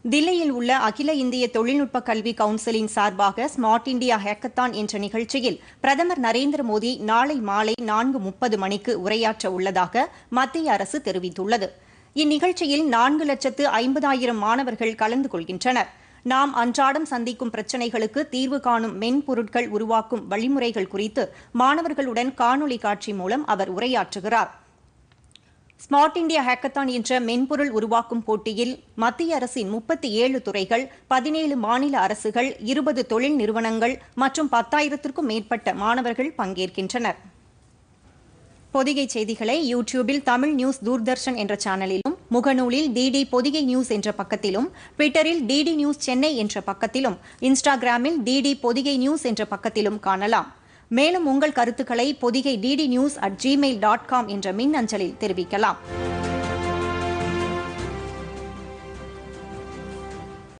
தில்லியில் உள்ள அகில இந்திய தொழில்நுட்ப கல்வி கவுன்சிலின் சார்பாக ஸ்மார்ட் இந்தியா ஹேக்கத்தான் என்ற நிகழ்ச்சியில் பிரதமர் நரேந்திர மோடி நாளை மாலை நான்கு முப்பது மணிக்கு உரையாற்ற உள்ளதாக மத்திய அரசு தெரிவித்துள்ளது இந்நிகழ்ச்சியில் நான்கு லட்சத்து ஐம்பதாயிரம் மாணவர்கள் கலந்து கொள்கின்றனர் நாம் அன்றாடம் சந்திக்கும் பிரச்சினைகளுக்கு தீர்வு காணும் மென்பொருட்கள் உருவாக்கும் வழிமுறைகள் குறித்து மாணவர்களுடன் காணொலி காட்சி மூலம் அவர் உரையாற்றுகிறார் ஸ்மார்ட் இந்தியா ஹேக்கத்தான் என்ற மென்பொருள் உருவாக்கும் போட்டியில் மத்திய அரசின் முப்பத்தி ஏழு துறைகள் பதினேழு மாநில அரசுகள் இருபது தொழில் நிறுவனங்கள் மற்றும் பத்தாயிரத்திற்கும் மேற்பட்ட மாணவர்கள் பங்கேற்கின்றனர் பொதிகை செய்திகளை யூடியூபில் தமிழ் நியூஸ் தூர்தர்ஷன் என்ற சேனலிலும் முகநூலில் டிடி பொதிகை நியூஸ் என்ற பக்கத்திலும் ட்விட்டரில் டிடி நியூஸ் சென்னை என்ற பக்கத்திலும் இன்ஸ்டாகிராமில் டிடி பொதிகை நியூஸ் என்ற பக்கத்திலும் காணலாம் மேலும் உங்கள் கருத்துக்களை Podhigai DD news at Gmail dot com என்ற மின் அஞ்சலில் தெரிவிக்கலாம்